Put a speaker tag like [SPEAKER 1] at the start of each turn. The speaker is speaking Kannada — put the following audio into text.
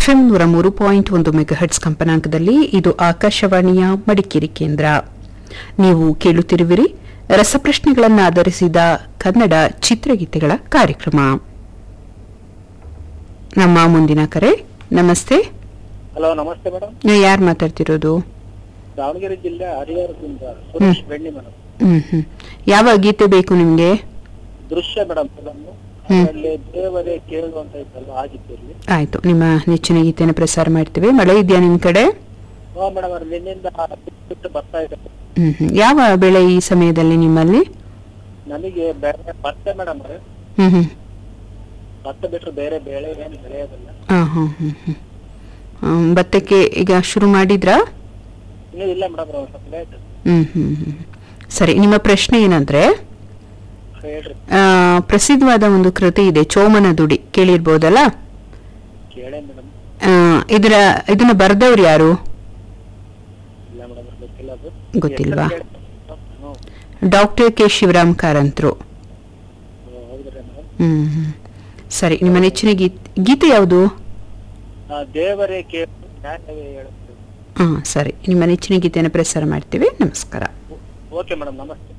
[SPEAKER 1] ಎಫ್ಎಂ ನೂರ ಮೂರು ಪಾಯಿಂಟ್ ಒಂದು ಮೆಗಾಹರ್ಟ್ಸ್ ಕಂಪನಾಂಕದಲ್ಲಿ ಇದು ಆಕಾಶವಾಣಿಯ ಮಡಿಕೇರಿ ಕೇಂದ್ರ ನೀವು ಕೇಳುತ್ತಿರುವಿರಿ ರಸಪ್ರಶ್ನೆಗಳನ್ನು ಆಧರಿಸಿದ ಕನ್ನಡ ಚಿತ್ರಗೀತೆಗಳ ಕಾರ್ಯಕ್ರಮ ನಮ್ಮ ಮುಂದಿನ ಕರೆ ನಮಸ್ತೆ
[SPEAKER 2] ಹಲೋ ನಮಸ್ತೆ ಮೇಡಮ್
[SPEAKER 1] ನೀವು ಯಾರು ಮಾತಾಡ್ತಿರೋದು
[SPEAKER 2] ದಾವಣಗೆರೆ ಜಿಲ್ಲೆ ಹರಿಹರದಿಂದ ಸುರೇಶ್ ಬೆಣ್ಣಿ ಮೇಡಮ್
[SPEAKER 1] ಹ್ಮ್ ಹ್ಮ್ ಯಾವ ಗೀತೆ ಬೇಕು ನಿಮ್ಗೆ
[SPEAKER 2] ದೃಶ್ಯ ಮೇಡಮ್ ಫಿಲಮ್
[SPEAKER 1] ಹ್ಮ್.
[SPEAKER 2] ಅದರಲ್ಲಿ ದೇವರೇ ಕೇಳು ಅಂತ ಇತ್ತಲ್ಲ ಆ ಗೀತೆಯಲ್ಲಿ
[SPEAKER 1] ಆಯ್ತು ನಿಮ್ಮ ನೆಚ್ಚಿನ ಗೀತೆಯನ್ನು ಪ್ರಸಾರ ಮಾಡ್ತೀವಿ ಮಳೆ ಇದೆಯಾ ನಿಮ್ ಕಡೆ
[SPEAKER 2] ಹಾ ಮೇಡಮ್ ಅವ್ರು ನಿನ್ನಿಂದ ಬಿಟ್ಟು ಬಿಟ್ಟು ಬರ್ತಾ ಇದೆ
[SPEAKER 1] ಹ್ಮ್ ಹ್ಮ್ ಯಾವ ಬೆಳೆ ಈ ಸಮಯದಲ್ಲಿ ನಿಮ್ಮಲ್ಲಿ
[SPEAKER 2] ನನಗೆ ಬೇರೆ ಭತ್ತ ಮೇಡಮ್ ಅವ್ರೆ
[SPEAKER 1] ಹ್ಮ್ ಹ್ಮ್
[SPEAKER 2] ಭತ್ತ ಬಿಟ್ಟರೆ ಬೇರೆ ಬೆಳೆ ಏನು ಬೆಳೆಯೋದಿಲ್ಲ
[SPEAKER 1] ಆ, ಹ್ಮ್ ಹ್ಮ್ ಹ್ಮ್ ಹ್ಮ್, ಭತ್ತಕ್ಕೆ ಈಗ ಶುರು ಮಾಡಿದ್ರಾ
[SPEAKER 2] ಇನ್ನೂ ಇಲ್ಲ ಮೇಡಮ್ ಅವ್ರು ಸ್ವಲ್ಪ ಲೇಟ್
[SPEAKER 1] ಹ್ಮ್ ಹ್ಮ್ ಹ್ಮ್ ಸರಿ ನಿಮ್ಮ ಪ್ರಶ್ನೆ ಏನಂದ್ರೆ
[SPEAKER 2] ಹೇಳ್ರಿ
[SPEAKER 1] ಆ, ಪ್ರಸಿದ್ಧವಾದ ಒಂದು ಕೃತಿ ಇದೆ ಚೋಮನ ದುಡಿ ಕೇಳಿರ್ಬೋದಲ್ಲ
[SPEAKER 2] ಕೇಳೇ ಮೇಡಮ್
[SPEAKER 1] ಆ, ಇದರ ಇದನ್ನ ಬರೆದವ್ರು ಯಾರು
[SPEAKER 2] ಇಲ್ಲ ಮೇಡಮ್ ಗೊತ್ತಿಲ್ಲ ಅದು
[SPEAKER 1] ಗೊತ್ತಿಲ್ವಾ?
[SPEAKER 2] ಹೆಸರು ಕೇಳಿ- ಹ್ಞೂ
[SPEAKER 1] ಡಾಕ್ಟರ್ ಕೆ ಶಿವರಾಮ್ ಕಾರಂತ್ರು
[SPEAKER 2] ಓ, ಹೌದ್ರಾ ಮೇಡಮ್
[SPEAKER 1] ಹ್ಮ್ ಹ್ಮ್. ಸರಿ ನಿಮ್ಮ ನೆಚ್ಚಿನ ಗೀತೆ ಗೀತೆ ಯಾವುದು
[SPEAKER 2] ಆ, ದೇವರೇ ಕೇಳು ನ್ಯಾಯವೇ ಹೇಳುತ್ತೆ
[SPEAKER 1] ಹಾ ಸರಿ ನಿಮ್ಮ ನೆಚ್ಚಿನ ಗೀತೆಯನ್ನು ಪ್ರಸಾರ ಮಾಡ್ತೀವಿ ನಮಸ್ಕಾರ
[SPEAKER 2] ಓಕೆ ಮೇಡಮ್ ನಮಸ್ತೆ